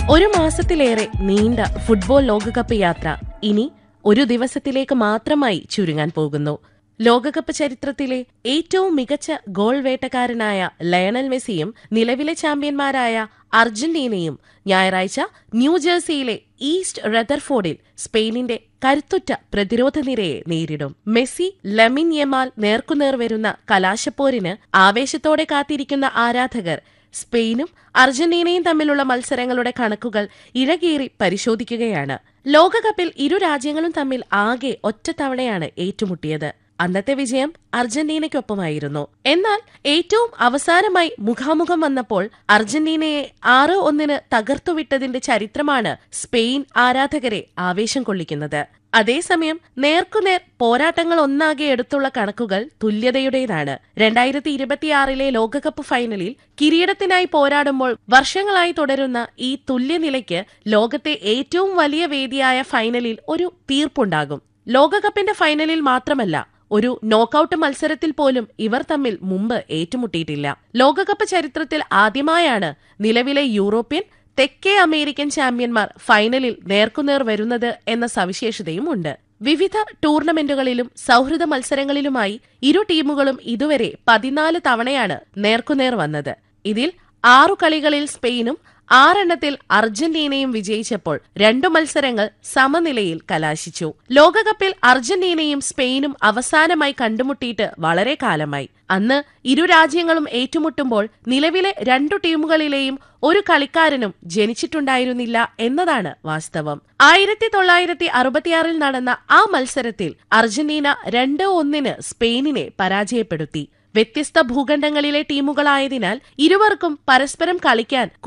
ഒരു മാസത്തിലേറെ നീണ്ട ഫുട്ബോൾ ലോകകപ്പ് യാത്ര ഇനി ഒരു ദിവസത്തിലേക്ക് മാത്രമായി ചുരുങ്ങാൻ പോകുന്നു ലോകകപ്പ് ചരിത്രത്തിലെ ഏറ്റവും മികച്ച ഗോൾ വേട്ടക്കാരനായ ലയണൽ മെസ്സിയും നിലവിലെ ചാമ്പ്യന്മാരായ അർജന്റീനയും ഞായറാഴ്ച ന്യൂജേഴ്സിയിലെ ഈസ്റ്റ് റെദർഫോർഡിൽ സ്പെയിനിന്റെ കരുത്തുറ്റ പ്രതിരോധ നിരയെ നേരിടും മെസ്സി ലമിൻ യമാൽ നേർക്കുനേർ വരുന്ന കലാശപ്പോരിന് ആവേശത്തോടെ കാത്തിരിക്കുന്ന ആരാധകർ സ്പെയിനും അർജന്റീനയും തമ്മിലുള്ള മത്സരങ്ങളുടെ കണക്കുകൾ ഇഴകീറി പരിശോധിക്കുകയാണ് ലോകകപ്പിൽ ഇരു രാജ്യങ്ങളും തമ്മിൽ ആകെ ഒറ്റത്തവണയാണ് ഏറ്റുമുട്ടിയത് അന്നത്തെ വിജയം അർജന്റീനയ്ക്കൊപ്പമായിരുന്നു എന്നാൽ ഏറ്റവും അവസാനമായി മുഖാമുഖം വന്നപ്പോൾ അർജന്റീനയെ ആറ് ഒന്നിന് തകർത്തുവിട്ടതിന്റെ ചരിത്രമാണ് സ്പെയിൻ ആരാധകരെ ആവേശം കൊള്ളിക്കുന്നത് അതേസമയം നേർക്കുനേർ പോരാട്ടങ്ങൾ ഒന്നാകെ എടുത്തുള്ള കണക്കുകൾ തുല്യതയുടേതാണ് രണ്ടായിരത്തി ഇരുപത്തിയാറിലെ ലോകകപ്പ് ഫൈനലിൽ കിരീടത്തിനായി പോരാടുമ്പോൾ വർഷങ്ങളായി തുടരുന്ന ഈ തുല്യനിലയ്ക്ക് ലോകത്തെ ഏറ്റവും വലിയ വേദിയായ ഫൈനലിൽ ഒരു തീർപ്പുണ്ടാകും ലോകകപ്പിന്റെ ഫൈനലിൽ മാത്രമല്ല ഒരു നോക്കൌട്ട് മത്സരത്തിൽ പോലും ഇവർ തമ്മിൽ മുമ്പ് ഏറ്റുമുട്ടിയിട്ടില്ല ലോകകപ്പ് ചരിത്രത്തിൽ ആദ്യമായാണ് നിലവിലെ യൂറോപ്യൻ തെക്കേ അമേരിക്കൻ ചാമ്പ്യന്മാർ ഫൈനലിൽ നേർക്കുനേർ വരുന്നത് എന്ന സവിശേഷതയും ഉണ്ട് വിവിധ ടൂർണമെന്റുകളിലും സൗഹൃദ മത്സരങ്ങളിലുമായി ഇരു ടീമുകളും ഇതുവരെ പതിനാല് തവണയാണ് നേർക്കുനേർ വന്നത് ഇതിൽ ആറു കളികളിൽ സ്പെയിനും ആറെണ്ണത്തിൽ അർജന്റീനയും വിജയിച്ചപ്പോൾ രണ്ടു മത്സരങ്ങൾ സമനിലയിൽ കലാശിച്ചു ലോകകപ്പിൽ അർജന്റീനയും സ്പെയിനും അവസാനമായി കണ്ടുമുട്ടിയിട്ട് വളരെ കാലമായി അന്ന് ഇരു രാജ്യങ്ങളും ഏറ്റുമുട്ടുമ്പോൾ നിലവിലെ രണ്ടു ടീമുകളിലെയും ഒരു കളിക്കാരനും ജനിച്ചിട്ടുണ്ടായിരുന്നില്ല എന്നതാണ് വാസ്തവം ആയിരത്തി തൊള്ളായിരത്തി അറുപത്തിയാറിൽ നടന്ന ആ മത്സരത്തിൽ അർജന്റീന രണ്ട് ഒന്നിന് സ്പെയിനിനെ പരാജയപ്പെടുത്തി വ്യത്യസ്ത ഭൂഖണ്ഡങ്ങളിലെ ടീമുകളായതിനാൽ ഇരുവർക്കും പരസ്പരം കളിക്കാൻ